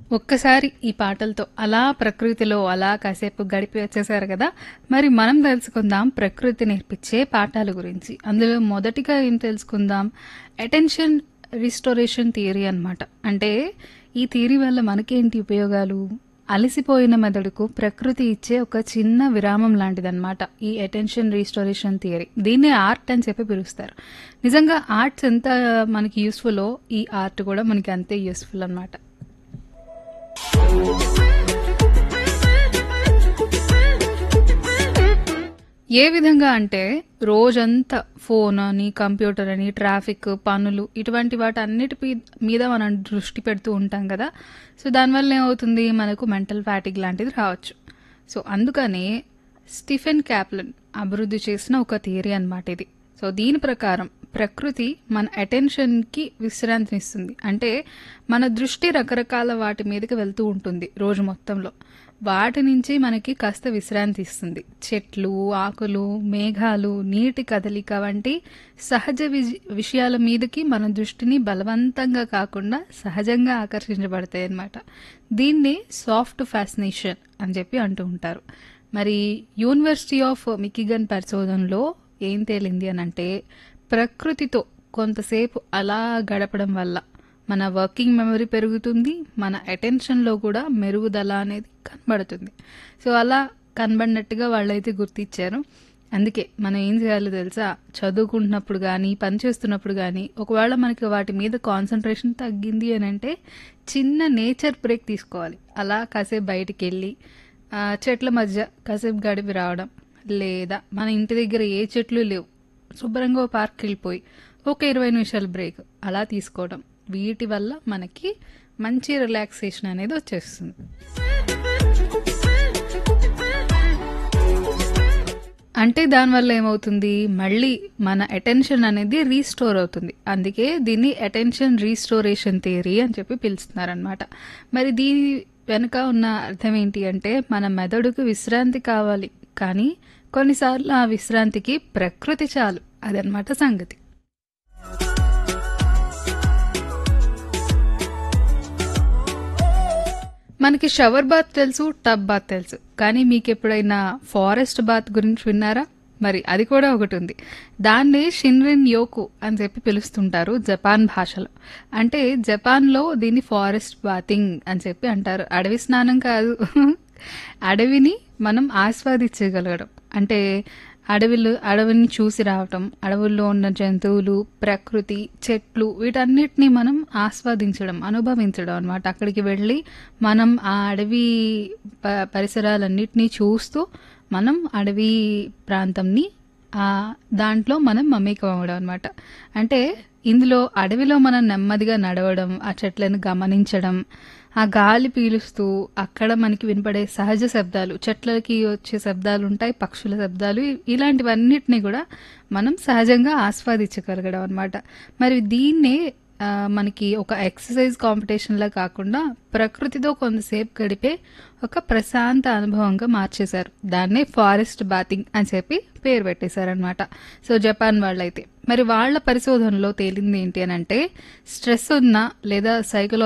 ఒక్కసారి ఈ పాటలతో అలా ప్రకృతిలో అలా కాసేపు గడిపి వచ్చేసారు కదా మరి మనం తెలుసుకుందాం ప్రకృతి నేర్పించే పాఠాల గురించి అందులో మొదటిగా ఏం తెలుసుకుందాం అటెన్షన్ రిస్టోరేషన్ థియరీ అన్నమాట అంటే ఈ థియరీ వల్ల మనకేంటి ఉపయోగాలు అలసిపోయిన మెదడుకు ప్రకృతి ఇచ్చే ఒక చిన్న విరామం లాంటిదన్నమాట ఈ అటెన్షన్ రీస్టోరేషన్ థియరీ దీన్నే ఆర్ట్ అని చెప్పి పిలుస్తారు నిజంగా ఆర్ట్స్ ఎంత మనకి యూస్ఫుల్లో ఈ ఆర్ట్ కూడా మనకి అంతే యూస్ఫుల్ అన్నమాట ఏ విధంగా అంటే రోజంతా ఫోన్ అని కంప్యూటర్ అని ట్రాఫిక్ పనులు ఇటువంటి వాటి అన్నిటి పీ- మీద మనం దృష్టి పెడుతూ ఉంటాం కదా సో దానివల్ల ఏమవుతుంది మనకు మెంటల్ ఫ్యాటిక్ లాంటిది రావచ్చు సో అందుకనే స్టిఫెన్ క్యాప్లన్ అభివృద్ధి చేసిన ఒక థియరీ అన్నమాట ఇది సో దీని ప్రకారం ప్రకృతి మన అటెన్షన్కి విశ్రాంతినిస్తుంది అంటే మన దృష్టి రకరకాల వాటి మీదకి వెళ్తూ ఉంటుంది రోజు మొత్తంలో వాటి నుంచి మనకి కాస్త విశ్రాంతి ఇస్తుంది చెట్లు ఆకులు మేఘాలు నీటి కదలిక వంటి సహజ విజ- విషయాల మీదకి మన దృష్టిని బలవంతంగా కాకుండా సహజంగా ఆకర్షించబడతాయి అన్నమాట దీన్ని సాఫ్ట్ ఫ్యాసినేషన్ అని చెప్పి అంటూ ఉంటారు మరి యూనివర్సిటీ ఆఫ్ మికిగన్ పరిశోధనలో ఏం తేలింది అని అంటే ప్రకృతితో కొంతసేపు అలా గడపడం వల్ల మన వర్కింగ్ మెమరీ పెరుగుతుంది మన అటెన్షన్లో కూడా మెరుగుదల అనేది కనబడుతుంది సో అలా కనబడినట్టుగా వాళ్ళైతే గుర్తించారు అందుకే మనం ఏం చేయాలో తెలుసా చదువుకుంటున్నప్పుడు కానీ పని చేస్తున్నప్పుడు కానీ ఒకవేళ మనకి వాటి మీద కాన్సన్ట్రేషన్ తగ్గింది అని అంటే చిన్న నేచర్ బ్రేక్ తీసుకోవాలి అలా కాసేపు బయటికి వెళ్ళి ఆ, చెట్ల మధ్య కాసేపు గడిపి రావడం లేదా మన ఇంటి దగ్గర ఏ చెట్లు లేవు శుభ్రంగా ఓ పార్క్ వెళ్ళిపోయి ఒక ఇరవై నిమిషాల బ్రేక్ అలా తీసుకోవడం వీటి వల్ల మనకి మంచి రిలాక్సేషన్ అనేది వచ్చేస్తుంది అంటే దానివల్ల ఏమవుతుంది మళ్ళీ మన అటెన్షన్ అనేది రీస్టోర్ అవుతుంది అందుకే దీన్ని అటెన్షన్ రీస్టోరేషన్ థియరీ అని చెప్పి పిలుస్తున్నారనమాట మరి దీని వెనుక ఉన్న అర్థం ఏంటి అంటే మన మెదడుకు విశ్రాంతి కావాలి కానీ కొన్నిసార్లు ఆ విశ్రాంతికి ప్రకృతి చాలు అదనమాట సంగతి మనకి షవర్ బాత్ తెలుసు టబ్ బాత్ తెలుసు కానీ మీకు ఎప్పుడైనా ఫారెస్ట్ బాత్ గురించి విన్నారా మరి అది కూడా ఒకటి ఉంది దాన్ని షిన్రిన్ యోకు అని చెప్పి పిలుస్తుంటారు జపాన్ భాషలో అంటే జపాన్లో దీన్ని ఫారెస్ట్ బాతింగ్ అని చెప్పి అంటారు అడవి స్నానం కాదు అడవిని మనం ఆస్వాదించగలగడం అంటే అడవిలో అడవిని చూసి రావటం అడవుల్లో ఉన్న జంతువులు ప్రకృతి చెట్లు వీటన్నిటిని మనం ఆస్వాదించడం అనుభవించడం అనమాట అక్కడికి వెళ్ళి మనం ఆ అడవి ప పరిసరాలన్నిటినీ చూస్తూ మనం అడవి ప్రాంతంని ఆ దాంట్లో మనం మమేకం అవ్వడం అనమాట అంటే ఇందులో అడవిలో మనం నెమ్మదిగా నడవడం ఆ చెట్లను గమనించడం ఆ గాలి పీలుస్తూ అక్కడ మనకి వినపడే సహజ శబ్దాలు చెట్లకి వచ్చే శబ్దాలు ఉంటాయి పక్షుల శబ్దాలు ఇ- ఇలాంటివన్నిటిని కూడా మనం సహజంగా ఆస్వాదించగలగడం అనమాట మరి దీన్నే ఆ, మనకి ఒక ఎక్సర్సైజ్ కాంపిటీషన్లా కాకుండా ప్రకృతితో కొంతసేపు గడిపే ఒక ప్రశాంత అనుభవంగా మార్చేశారు దాన్నే ఫారెస్ట్ బాతింగ్ అని చెప్పి పేరు పెట్టేశారనమాట సో జపాన్ వాళ్ళైతే మరి వాళ్ళ పరిశోధనలో తేలింది ఏంటి అని అంటే స్ట్రెస్ ఉన్నా లేదా సైకలాజికల్